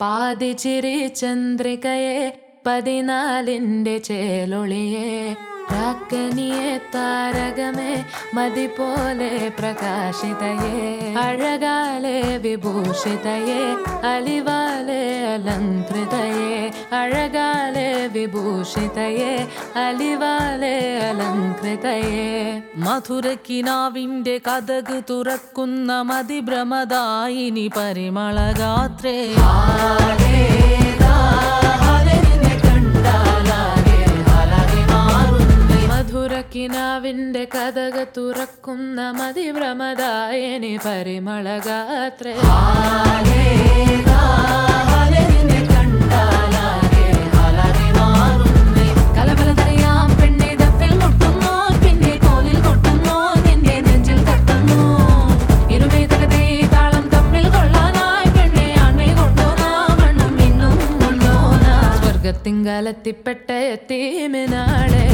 പാതിച്ചിരി ചന്ദ്രികയെ പതിനാലിന്റെ ചേലൊളിയെ രാക്കനിയെ താരകമേ മതി പോലെ പ്രകാശിതയെ അഴകാലെ വിഭൂഷിതയെ അലിവാലെ അലങ്കൃതയെ അഴകാലെ വിഭൂഷിതയെ അലിവാലെ അലങ്കൃതയെ മധുരക്കിനാവിന്റെ കഥക് തുറക്കുന്ന മതിഭ്രമദായിനി പരിമളഗാത്രേ മധുരക്കിനാവിന്റെ കഥക തുറക്കുന്ന മതിഭ്രമദായനി പരിമളഗാത്രേ കലബലതറിയാം പെണ്ണെ ദഫിൽ മുട്ടുന്നു പിന്നെ കോലിൽ കൊട്ടുന്നു നിന്റെ നെഞ്ചിൽ തട്ടുന്നു ഇരുമേതകത്തെ താളം തമ്മിൽ കൊള്ളാനായി പെണ്ണെ ആൺമേ കൊണ്ടോനാ മണ്ണും മിന്നും കൊണ്ടോനാ സ്വർഗത്തിങ്കലെത്തിപ്പെട്ട എത്തീമിനാളെ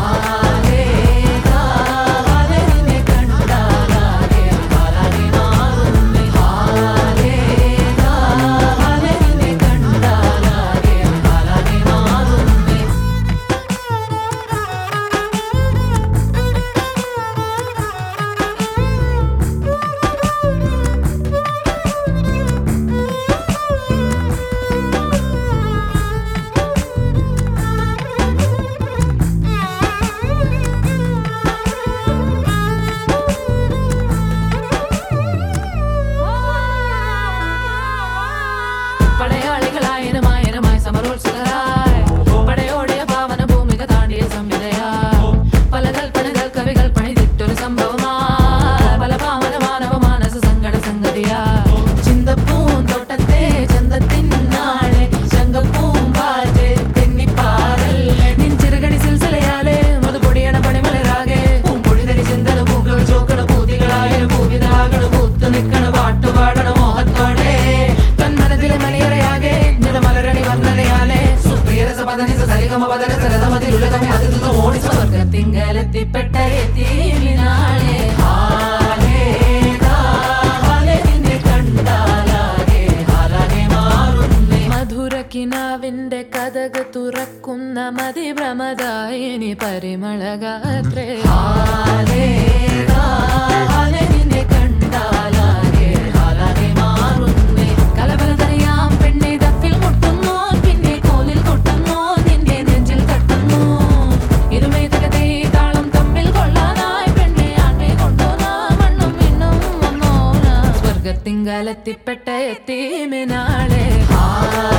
പടയാളികളായനമായനമായി സമരോത്സുകരായി പടയോടിയ പാവന ഭൂമിക താണ്ടിയ സംവിധയാ പല കൽപ്പനകൾ കവികൾ പണിതിട്ടൊരു സംഭവമാ പല പാവന മാനവ മാനസ സങ്കട സംഗതിയാ ചിന്തപ്പൂന്തോട്ടത്തെ ചന്തത്തിൻ നാളെ ശങ്കപ്പൂമ്പാറ്റ് തെന്നിപ്പാറൽ നിൻചിറുകടി സിൽസിലയാലെ മൃദുപൊടിയണ പണിമലരാകെ പൂമ്പൊഴിതരി ചിന്തന പൂക്കൾ ചോക്കണ പൂതികളായ പൂവിതാകണ പൂത്തു നിൽക്കണ പാട്ടുപാടണ മോഹത്തോടെ തന്മനത്തിലെ മണിയറയാകെ നിറമലരണി വർണ്ണനയാലെ സുപ്രിയരസ പദനിസ സരിഗമ പദന സരതമതിലുലകമേ അതിഥിത ഓടി സ്വർഗത്തിങ്കലെത്തിപ്പെട്ട എത്തിനാളെ ഹാലേ ഹാലേ നിന്നെ കണ്ടാലാകെ ഹാലാകെ മാറുന്നേ മധുരക്കിനാവിന്റെ കഥക് തുറക്കുന്ന മതിഭ്രമദായിനി പരിമളഗാത്രേ ഹാലേ ഹാലേ നിന്നെ കണ്ടാലാകെ ഹാലാകെ മാറുന്നേ കലബലതറിയാം പെണ്ണെ ദഫിൽ മുട്ടുന്നു പിന്നെ കോലിൽ കൊട്ടുന്നു നിന്റെ നെഞ്ചിൽ തട്ടുന്നു ഇരുമേതകത്തെ താളം തമ്മിൽ കൊള്ളാനായി പെണ്ണെ ആൺമേ കൊണ്ടോനാ മണ്ണും മിന്നും വന്നോനാ സ്വർഗത്തിങ്കലെത്തിപ്പെട്ട എത്തീമിനാളെ ഹാ